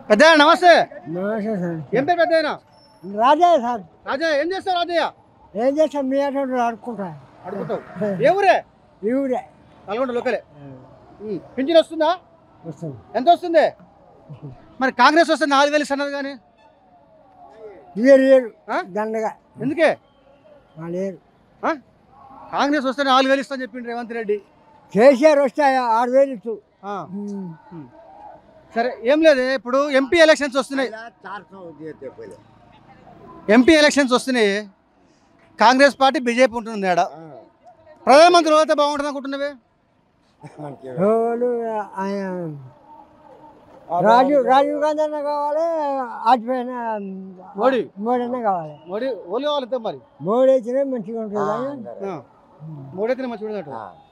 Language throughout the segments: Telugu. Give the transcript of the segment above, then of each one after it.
పెద్ద నమస్తే నమస్తే సార్ ఏం పేరు పెద్ద రాజా సార్ రాజా ఏం చేస్తావు రాజయ్య ఏం చేస్తాం మీ అటువంటి ఆడుకుంటా అడుగుతావు ఏ ఊరే ఈ ఊరే నల్గొండ లోకలే ఉమ్. పింఛన్ వస్తుందా వస్తాం ఎంత వస్తుంది మరి కాంగ్రెస్ వస్తే నాలుగు వేలు ఇస్తున్నది కానీ ఇవే లేరు ఆ? దండగా ఎందుకే ఆ లేరు ఆ? కాంగ్రెస్ వస్తే నాలుగు వేలు ఇస్తా చెప్పిండు రేవంత్ రెడ్డి కేసీఆర్ వస్తే ఆరు వేలు ఇచ్చు ఆ. సరే ఏం లేదు ఇప్పుడు ఎంపీ ఎలక్షన్స్ వస్తున్నాయి ఎంపీ ఎలక్షన్స్ వస్తున్నాయి కాంగ్రెస్ పార్టీ బీజేపీ ఉంటుంది ఆడ ప్రధానమంత్రి అయితే బాగుంటుంది అనుకుంటున్నావే ఎవరు ఆయన రాజీవ్ రాజీవ్ గాంధీ అన్న కావాలి ఆచిపోయిన మోడీ మోడీ అన్న కావాలి మోడీ ఓళ్ళు కావాలి మరి మోడీ అయితేనే మంచిగా ఉంటుంది కానీ ఆ. మోడీ అయితే మంచిగా ఉన్నట్టు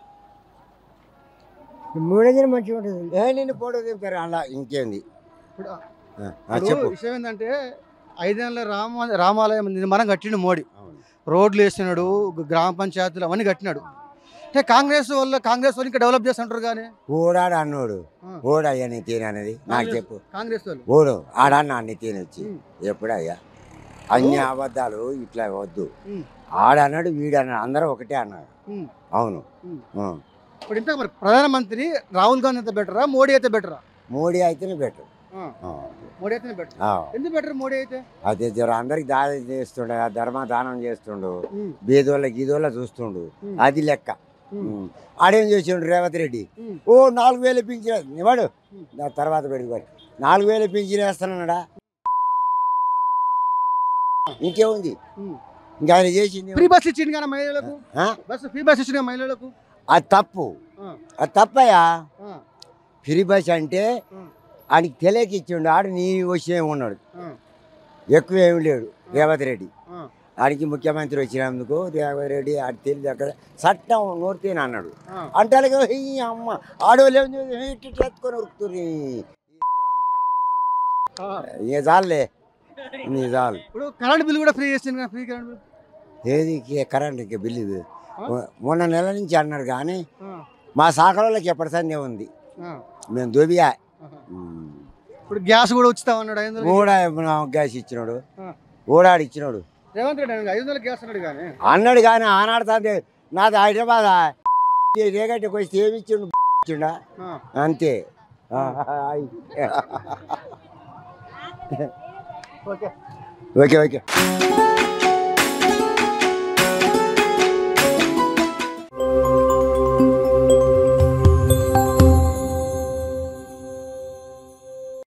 మోడీ అయితేనే మంచిగా ఉంటుంది ఏ నిన్ను ఫోటో దింపారు అలా ఇంకేంది ఇప్పుడు ఆ, ఆ, ఇప్పుడు చెప్పు విషయం ఏంటంటే ఐదేళ్ళ రామ రామాలయం నిర్మాణం కట్టిండు మోడీ అవును. రోడ్లు వేసినాడు గ్రామ పంచాయతీలు అవన్నీ కట్టినాడు అంటే కాంగ్రెస్ వల్ల కాంగ్రెస్ వాళ్ళు ఇంకా డెవలప్ చేస్తుంటారు కానీ ఓడాడు అన్నోడు ఆ. ఓడయ్యా నీ అనేది నాకు చెప్పు కాంగ్రెస్ వాళ్ళు ఓడు ఆడన్నా నీ వచ్చి ఉమ్. ఎప్పుడయ్యా అన్ని అబద్ధాలు ఇట్లా వద్దు ఉమ్. ఆడన్నాడు వీడన్నాడు అందరూ ఒకటే అన్నాడు ఉమ్. అవును ఉమ్. ఆ. ఇప్పుడు ఇంత మరి ప్రధానమంత్రి రాహుల్ గాంధీ అయితే బెటరా మోడీ అయితే బెటరా మోడీ అయితేనే బెటర్ మోడీ అయితేనే బెటర్ ఎందుకు బెటర్ మోడీ అయితే అదే జర అందరికి దానం చేస్తుండు ఆ ధర్మ దానం చేస్తుండు ఉమ్. బీదోళ్ళ గీదోళ్ళ చూస్తుండు ఉమ్. అది లెక్క ఉమ్. ఉమ్. ఆడేం చేసిండు రేవంత్ రెడ్డి ఉమ్. ఓ నాలుగు వేలు పింఛన్ ఇవాడు ఉమ్. నా తర్వాత పెట్టుకోవాలి నాలుగు వేలు పింఛన్ వేస్తానన్నాడా ఇంకేముంది ఉమ్. ఇంకా ఆయన చేసింది ఫ్రీ బస్ ఇచ్చింది కానీ మహిళలకు ఆ? బస్ ఫ్రీ బస్ ఇచ్చింది కదా మహిళలకు అది తప్పు ఆ. అది తప్పయ్యా ఆ. ఫ్రీ బస్ అంటే ఉమ్. ఆడికి తెలియక ఇచ్చిండు ఆడు నీ వచ్చే ఉన్నాడు ఆ. ఎక్కువ ఏమి లేడు రేవంత్ రెడ్డి ఆ. ఆడికి ముఖ్యమంత్రి వచ్చినందుకు రేవంత్ రెడ్డి ఆడి తెలియదు అక్కడ చట్టం నోరుతేనే అన్నాడు ఆ. అంటే ఈ అమ్మ ఆడవాళ్ళు ఏం చేసి ఇట్లా ఎత్తుకొని ఉరుకుతుర్రి ఆ. ఇక చాలులే నీ చాలు ఇప్పుడు కరెంట్ బిల్ కూడా ఫ్రీ చేసింది కదా ఫ్రీ కరెంట్ బిల్ ఏది కే- కరెంట్ ఇక బిల్లు ఇది మొ- మొన్న నెల నుంచి అన్నాడు కానీ ఆ. మా శాఖలోకి ఎప్పటి సందే ఉంది ఆ. మేము దొబియా ఆహా. ఇప్పుడు గ్యాస్ కూడా ఉచితామన్నాడు ఐదు వందలు ఓడా గ్యాస్ ఇచ్చినాడు ఆ. ఓడాడు ఇచ్చినాడు రేవంత్ రెడ్డి అన్నాడు, ఐదు వందలు గ్యాస్ అన్నాడు కానీ అన్నాడు కానీ ఆనాడు తందే నాది హైదరాబాద్ రేగట్టుకు వస్తే ఏమి ఇచ్చిండు ఇచ్చిండా ఆ. అంతే ఆ, ఆయ్. Okay okay okay